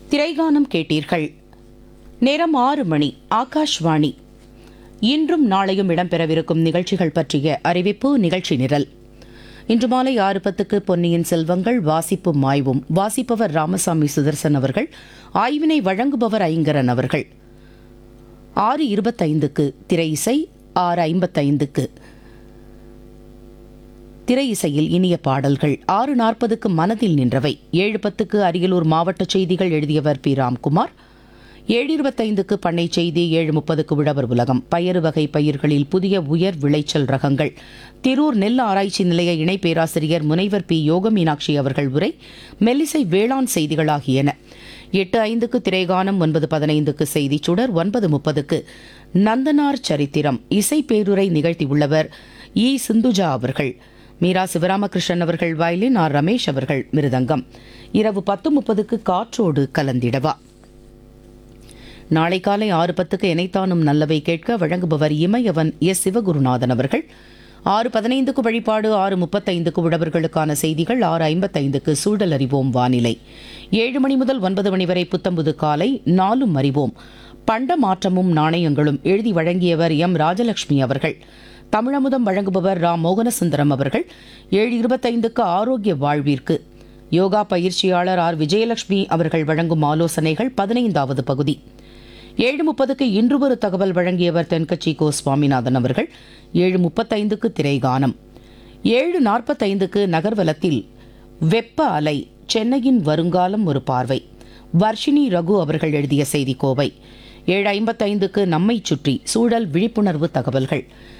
திரைகானம் கேட்டீர்கள் நேரம் ஆறு மணி ஆகாஷ்வாணி இன்றும் நாளையும் இடம்பெறவிருக்கும் நிகழ்ச்சிகள் பற்றிய அறிவிப்பு நிகழ்ச்சி நிரல் இன்று மாலை ஆறு பத்துக்கு பொன்னியின் செல்வங்கள் வாசிப்பும் ஆய்வும் வாசிப்பவர் ராமசாமி சுதர்சன் அவர்கள் ஆய்வினை வழங்குபவர் ஐங்கரன் அவர்கள் ஆறு இருபத்தைந்துக்கு திரை இசை ஆறு ஐம்பத்தைந்துக்கு திரை இசையில் இனிய பாடல்கள் ஆறு நாற்பதுக்கு மனதில் நின்றவை ஏழு பத்துக்கு அரியலூர் மாவட்ட செய்திகள் எழுதியவர் பி ராம்குமார் ஏழு இருபத்தைந்துக்கு பண்ணை செய்தி ஏழு முப்பதுக்கு உழவர் உலகம் பயறு வகை பயிர்களில் புதிய உயர் விளைச்சல் ரகங்கள் திரூர் நெல் ஆராய்ச்சி நிலைய இணை பேராசிரியர் முனைவர் பி யோக மீனாட்சி அவர்கள் உரை மெல்லிசை வேளாண் செய்திகள் ஆகியன எட்டு ஐந்துக்கு திரைகானம் ஒன்பது பதினைந்துக்கு செய்திச் சுடர் ஒன்பது முப்பதுக்கு நந்தனார் சரித்திரம் இசை பேருரை நிகழ்த்தியுள்ளவர் இ சிந்துஜா அவர்கள் மீரா சிவராமகிருஷ்ணன் அவர்கள் வயலின் ஆர் ரமேஷ் அவர்கள் மிருதங்கம் இரவு பத்து முப்பதுக்கு காற்றோடு கலந்திடவா நாளை காலை ஆறு பத்துக்கு இணைத்தானும் நல்லவை கேட்க வழங்குபவர் இமயவன் எஸ் சிவகுருநாதன் அவர்கள் ஆறு பதினைந்துக்கு வழிபாடு ஆறு முப்பத்தைந்துக்கு உழவர்களுக்கான செய்திகள் ஆறு ஐம்பத்தைந்துக்கு சூழல் அறிவோம் வானிலை ஏழு மணி முதல் ஒன்பது மணி வரை புத்தம்புது காலை நாலும் அறிவோம் பண்ட மாற்றமும் நாணயங்களும் எழுதி வழங்கியவர் எம் ராஜலட்சுமி அவர்கள் தமிழமுதம் வழங்குபவர் ரா மோகனசுந்தரம் அவர்கள் ஏழு இருபத்தைந்துக்கு ஆரோக்கிய வாழ்விற்கு யோகா பயிற்சியாளர் ஆர் விஜயலட்சுமி அவர்கள் வழங்கும் ஆலோசனைகள் பதினைந்தாவது பகுதி ஏழு முப்பதுக்கு இன்று ஒரு தகவல் வழங்கியவர் தென்கட்சி கோ சுவாமிநாதன் அவர்கள் ஏழு முப்பத்தைந்துக்கு திரைகானம் ஏழு நாற்பத்தைந்துக்கு நகர்வலத்தில் வெப்ப அலை சென்னையின் வருங்காலம் ஒரு பார்வை வர்ஷினி ரகு அவர்கள் எழுதிய செய்தி கோவை ஏழு ஐம்பத்தைந்துக்கு நம்மை சுற்றி சூழல் விழிப்புணர்வு தகவல்கள்